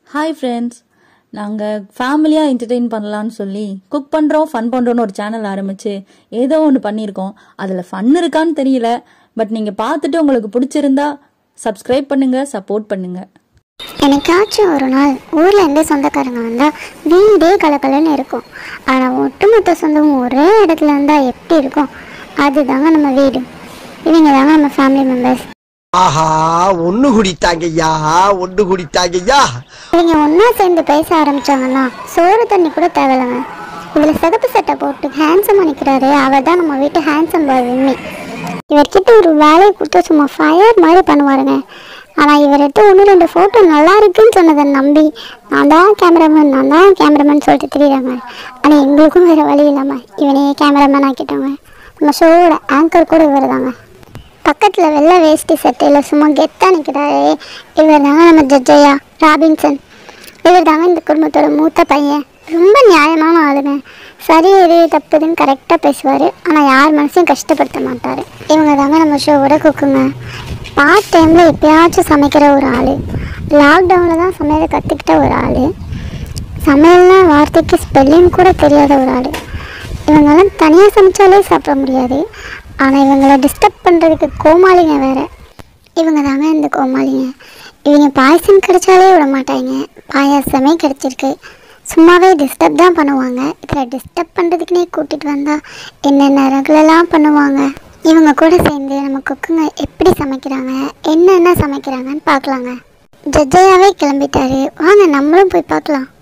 hi friends நாங்கள் ஃபேமிலியாக entertain பண்ணலான்னு சொல்லி குக் பண்ணுறோம் ஃபன் பண்ணுறோன்னு ஒரு சேனல் ஆரம்பித்து ஏதோ ஒன்று பண்ணியிருக்கோம் அதில் ஃபன் இருக்கான்னு தெரியல பட் நீங்கள் பார்த்துட்டு உங்களுக்கு பிடிச்சிருந்தா சப்ஸ்கிரைப் பண்ணுங்கள் சப்போர்ட் பண்ணுங்கள் என்னைக்காச்சும் ஒரு நாள் ஊர்ல இருந்து சொந்தக்காரங்க வந்தால் வீடே கலக்கலன்னு இருக்கும் ஆனால் ஒட்டுமொத்த சொந்தமும் ஒரே இடத்துல இருந்தால் எப்படி இருக்கும் அதுதாங்க நம்ம வீடு இவங்க தாங்க நம்ம ஃபேமிலி மெம்பர்ஸ் ஆஹா ஒண்ணு குடித்தாங்கய்யா ஒண்ணு குடித்தாங்கய்யா இவங்க ஒன்றா சேர்ந்து பேச ஆரம்பிச்சாங்கன்னா சோறு தண்ணி கூட தேவையில்லைங்க இதில் சிகப்பு சட்டை போட்டு ஹேண்ட்ஸமாக நிற்கிறாரு அவர் தான் நம்ம வீட்டு ஹேண்ட்ஸம் பாய் விம்மி இவர்கிட்ட ஒரு வேலையை கொடுத்தா சும்மா ஃபயர் மாதிரி பண்ணுவாருங்க ஆனால் இவர்கிட்ட ஒன்று ரெண்டு ஃபோட்டோ நல்லா இருக்குன்னு சொன்னதை நம்பி நான் தான் கேமராமேன் நான் தான் கேமராமேன் சொல்லிட்டு தெரியுறாங்க ஆனால் எங்களுக்கும் வேறு வழி இல்லாமல் இவனையே கேமராமேன் ஆக்கிட்டாங்க நம்ம ஷோவோட ஆங்கர் கூட இவர் தாங்க பக்கத்தில் வெள்ளை வேஷ்டி சட்டையில் சும்மா கெத்தாக நிற்கிறாரு இவர் தாங்க நம்ம ஜட்ஜையா ராபின்சன் இவர் தாங்க இந்த குடும்பத்தோட மூத்த பையன் ரொம்ப நியாயமான ஆளுங்க சரி எது தப்புதுன்னு கரெக்டாக பேசுவார் ஆனால் யார் மனசையும் கஷ்டப்படுத்த மாட்டார் இவங்க தாங்க நம்ம ஷோவோட குக்குங்க பார்ட் டைமில் எப்பயாச்சும் சமைக்கிற ஒரு ஆள் லாக்டவுனில் தான் சமையலை கற்றுக்கிட்ட ஒரு ஆள் சமையல்னா வார்த்தைக்கு ஸ்பெல்லிங் கூட தெரியாத ஒரு ஆள் இவங்கெல்லாம் தனியாக சமைச்சாலே சாப்பிட முடியாது ஆனால் இவங்கள டிஸ்டர்ப் பண்ணுறதுக்கு கோமாளிங்க வேற இவங்க தாங்க இந்த கோமாளிங்க இவங்க பாயசம் கிடைச்சாலே விட மாட்டாங்க பாயாசமே கிடைச்சிருக்கு சும்மாவே டிஸ்டர்ப் தான் பண்ணுவாங்க இதில் டிஸ்டர்ப் பண்ணுறதுக்குனே கூட்டிகிட்டு வந்தால் என்னென்ன ரகுலெல்லாம் பண்ணுவாங்க இவங்க கூட சேர்ந்து நம்ம குக்குங்க எப்படி சமைக்கிறாங்க என்னென்ன சமைக்கிறாங்கன்னு பார்க்கலாங்க ஜட்ஜையாவே கிளம்பிட்டாரு வாங்க நம்மளும் போய் பார்க்கலாம்